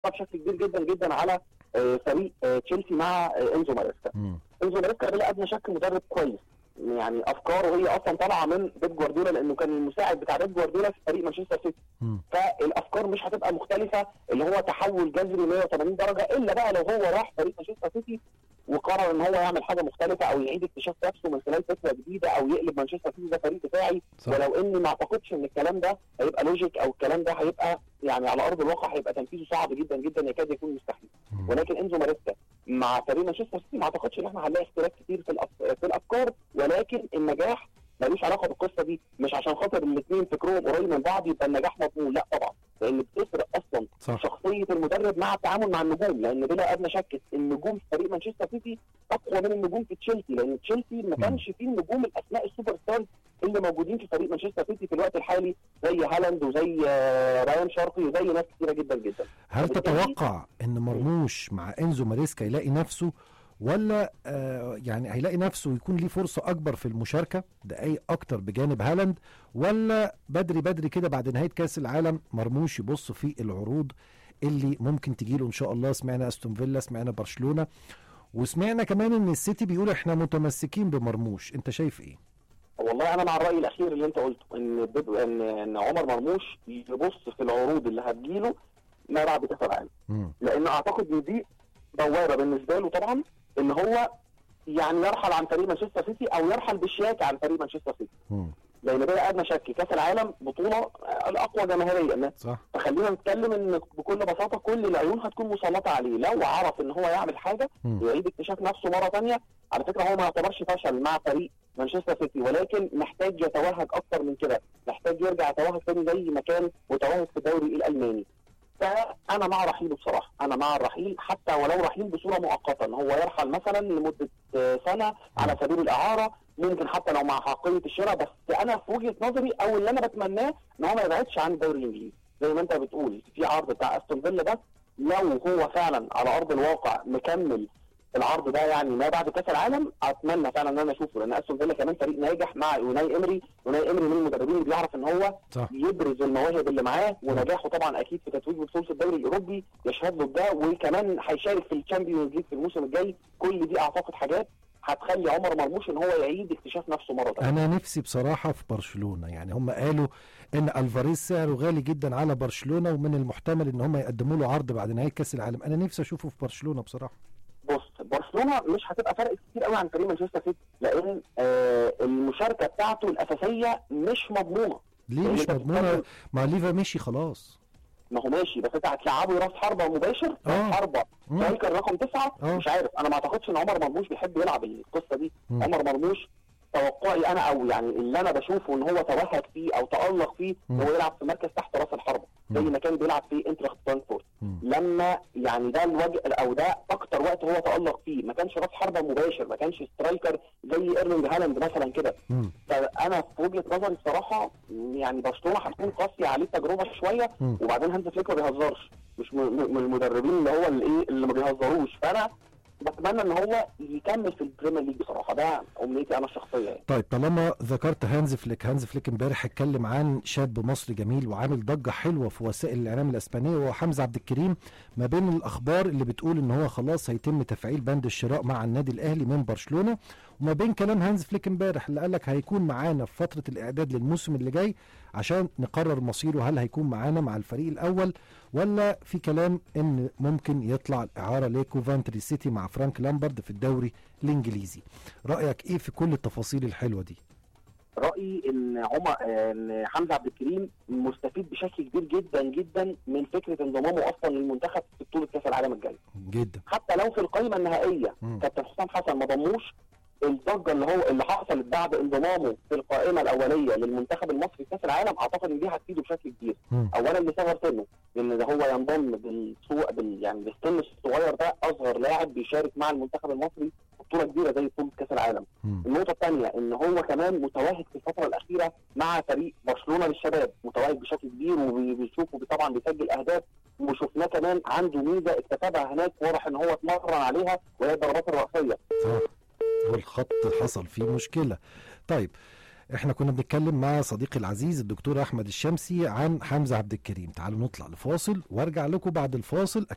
ضغطها بشكل كبير جدا جدا على آه، فريق آه، تشيلسي مع آه، انزو ماريسكا مم. انزو ماريسكا بلا ادنى شك مدرب كويس يعني افكاره هي اصلا طالعه من بيب جوارديولا لانه كان المساعد بتاع بيب جوارديولا في فريق مانشستر سيتي مم. فالافكار مش هتبقى مختلفه اللي هو تحول جذري 180 درجه الا بقى لو هو راح فريق مانشستر سيتي وقرر ان هو يعمل حاجه مختلفه او يعيد اكتشاف نفسه من خلال فكره جديده او يقلب مانشستر سيتي ده فريق دفاعي صح. ولو اني ما اعتقدش ان الكلام ده هيبقى لوجيك او الكلام ده هيبقى يعني على ارض الواقع هيبقى تنفيذه صعب جدا جدا يكاد يكون مستحيل مم. ولكن انزو ماريسكا مع فريق مانشستر سيتي ما اعتقدش ان احنا هنلاقي اختلاف كتير في الأف... في الافكار ولكن النجاح ملوش علاقه بالقصه دي مش عشان خاطر الاثنين فكرهم قريب من بعض يبقى النجاح مضمون لا طبعا لان بتفرق اصلا صح شخصيه المدرب مع التعامل مع النجوم لان بلا ادنى شك النجوم في فريق مانشستر سيتي اقوى من النجوم في تشيلسي لان تشيلسي ما كانش فيه النجوم الاسماء السوبر ستارز اللي موجودين في فريق مانشستر سيتي في الوقت الحالي زي هالاند وزي آه، رايان شارقي وزي ناس كثيره جدا جدا هل وبالتالي- تتوقع ان مرموش مع انزو ماريسكا يلاقي نفسه ولا آه يعني هيلاقي نفسه يكون ليه فرصه اكبر في المشاركه دقايق اكتر بجانب هالاند ولا بدري بدري كده بعد نهايه كاس العالم مرموش يبص في العروض اللي ممكن تجيله ان شاء الله سمعنا استون فيلا سمعنا برشلونه وسمعنا كمان ان السيتي بيقول احنا متمسكين بمرموش انت شايف ايه والله انا مع الراي الاخير اللي انت قلته ان بيب- ان ان عمر مرموش يبص في العروض اللي هتجيله ما بعد كاس العالم مم. لان اعتقد ان دي بوابه بالنسبه له طبعا ان هو يعني يرحل عن فريق مانشستر سيتي او يرحل بشياكه عن فريق مانشستر سيتي مم. لان بلا ادنى شك كاس العالم بطوله آه، الاقوى جماهيريا صح فخلينا نتكلم ان بكل بساطه كل العيون هتكون مسلطه عليه لو عرف ان هو يعمل حاجه مم. ويعيد اكتشاف نفسه مره ثانيه على فكره هو ما يعتبرش فشل مع فريق مانشستر سيتي ولكن محتاج يتوهج اكتر من كده محتاج يرجع يتوهج تاني زي ما كان متوهج في الدوري الالماني فانا مع رحيله بصراحه انا مع الرحيل حتى ولو رحيل بصوره مؤقته ان هو يرحل مثلا لمده آه، سنه على سبيل الاعاره ممكن حتى لو مع حقيه الشراء بس انا في وجهه نظري او اللي انا بتمناه ان هو ما يبعدش عن الدوري الانجليزي زي ما انت بتقول في عرض بتاع استون فيلا ده لو هو فعلا على ارض الواقع مكمل العرض ده يعني ما بعد كاس العالم اتمنى فعلا ان انا اشوفه لان استون فيلا كمان فريق ناجح مع يوناي امري يوناي امري من المدربين اللي بيعرف ان هو صح يبرز المواهب اللي معاه ونجاحه طبعا اكيد في تتويج بطوله الدوري الاوروبي يشهد له بده وكمان هيشارك في الشامبيونز ليج في الموسم الجاي كل دي اعتقد حاجات هتخلي عمر مرموش ان هو يعيد اكتشاف نفسه مره ثانيه انا نفسي بصراحه في برشلونه يعني هم قالوا ان الفاريز سعره غالي جدا على برشلونه ومن المحتمل ان هم يقدموا له عرض بعد نهايه كاس العالم انا نفسي اشوفه في برشلونه بصراحه بص برشلونه مش هتبقى فرق كتير قوي عن فريق مانشستر سيتي لان آه المشاركه بتاعته الاساسيه مش مضمونه ليه يعني مش أنت مضمونه بتتكلم- ما ليفا مشي خلاص ما هو ماشي بس انت هتلعبه راس حربه مباشر آه. راس حربه مم. سترايكر رقم تسعه آه. مش عارف انا ما اعتقدش ان عمر مرموش بيحب يلعب القصه دي مم. عمر مرموش توقعي انا او يعني اللي انا بشوفه ان هو توهج فيه او تالق فيه مم. هو يلعب في مركز تحت راس الحربه زي مم. ما كان بيلعب في انترخت فرانكفورت مم. لما يعني ده الوجه او ده اكتر وقت هو تالق فيه ما كانش راس حربه مباشر ما كانش سترايكر زي ايرلينج هالاند مثلا كده مم. فانا في وجهه نظري الصراحه يعني برشلونه هتكون قاسيه عليه تجربه شويه مم. وبعدين هانز فليك ما بيهزرش مش م- م- من المدربين اللي هو الايه اللي ما بيهزروش فانا بتمنى ان هو يكمل في البريمير ليج بصراحه ده امنيتي انا الشخصيه يعني طيب طالما ذكرت هانز فليك هانز فليك امبارح اتكلم عن شاب مصري جميل وعامل ضجه حلوه في وسائل الاعلام الاسبانيه وهو حمزه عبد الكريم ما بين الاخبار اللي بتقول ان هو خلاص هيتم تفعيل بند الشراء مع النادي الاهلي من برشلونه وما بين كلام هانز فليك امبارح اللي قال لك هيكون معانا في فتره الاعداد للموسم اللي جاي عشان نقرر مصيره هل هيكون معانا مع الفريق الاول ولا في كلام ان ممكن يطلع الاعاره لكوفانتري سيتي مع فرانك لامبرد في الدوري الانجليزي رايك ايه في كل التفاصيل الحلوه دي رايي ان عمر ان حمزه عبد الكريم مستفيد بشكل كبير جدا جدا من فكره انضمامه اصلا للمنتخب في بطوله كاس العالم الجاي جدا حتى لو في القائمه النهائيه مم. كابتن حسام حسن ما ضموش الضجه اللي هو اللي حصلت بعد انضمامه في القائمه الاوليه للمنتخب المصري في كاس العالم اعتقد ان دي هتفيده بشكل كبير مم. اولا لصغر سنه لان ده هو ينضم بالسوق بال يعني بالسن الصغير ده اصغر لاعب بيشارك مع المنتخب المصري في بطوله كبيره زي بطوله كاس العالم مم. النقطه الثانيه ان هو كمان متواجد في الفتره الاخيره مع فريق برشلونه للشباب متواجد بشكل كبير وبيشوفه طبعا بيسجل اهداف وشفناه كمان عنده ميزه اكتسبها هناك واضح ان هو اتمرن عليها وهي الضربات الراسيه صح والخط حصل فيه مشكله طيب احنا كنا بنتكلم مع صديقي العزيز الدكتور احمد الشمسي عن حمزه عبد الكريم تعالوا نطلع لفاصل وارجع لكم بعد الفاصل